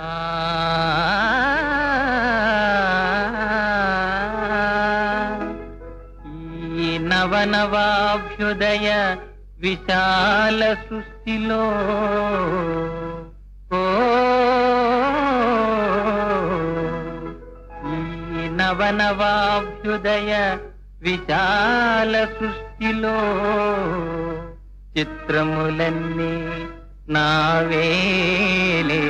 ఈ నవనవాభ్యుదయ విశాల సృష్టిలో ఓ ఈ నవనవాభ్యుదయ విశాల సృష్టిలో చిత్రములన్నీ నావేలే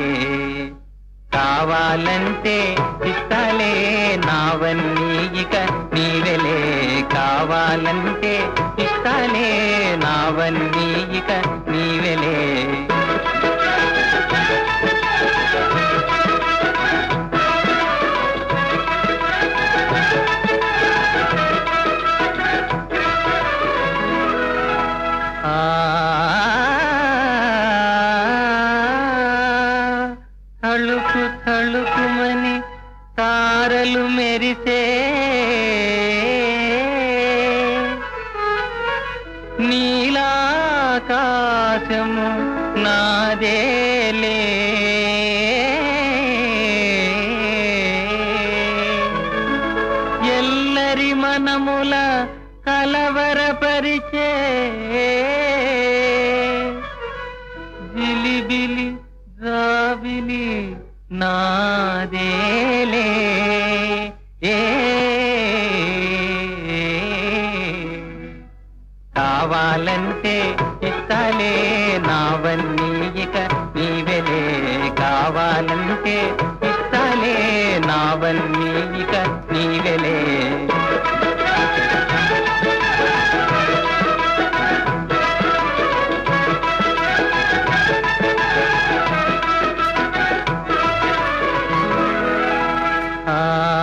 కావాలంటే ఇస్తాలే నావన్నీ ఇక నీవెలే కావాలంటే ఇస్తాలే నావన్నీ ఇక నీవెలే ఆ తళుకు తళుకుమని తారలు మెరిసే నీలాకాశము నాదేలే ఎల్లరి మనముల కలవరపరిచే జిలిబిలి జాబిలి నాదేలే ఏ కావాలంటే ఇస్తాలే నావన్నీ ఇక నీవెలే కావాలంటే ఇస్తాలే నావన్నీ ఇక నీవెలే ఆ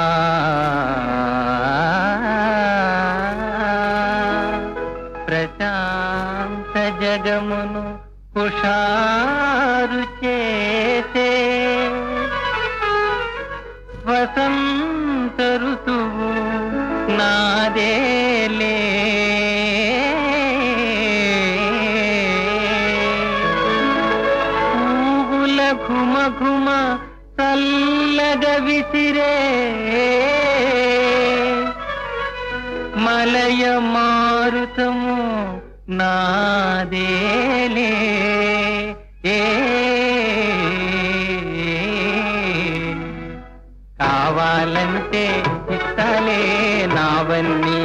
ప్రశాంత జగమును హుషారు చేసే వసంత ఋతువు నాదేలే పువ్వుల ఘుమ ఘుమ చల్లగ విసిరే మలయ మారుతము నాదేలే ఏ కావాలంటే ఇస్తాలే నావన్నీ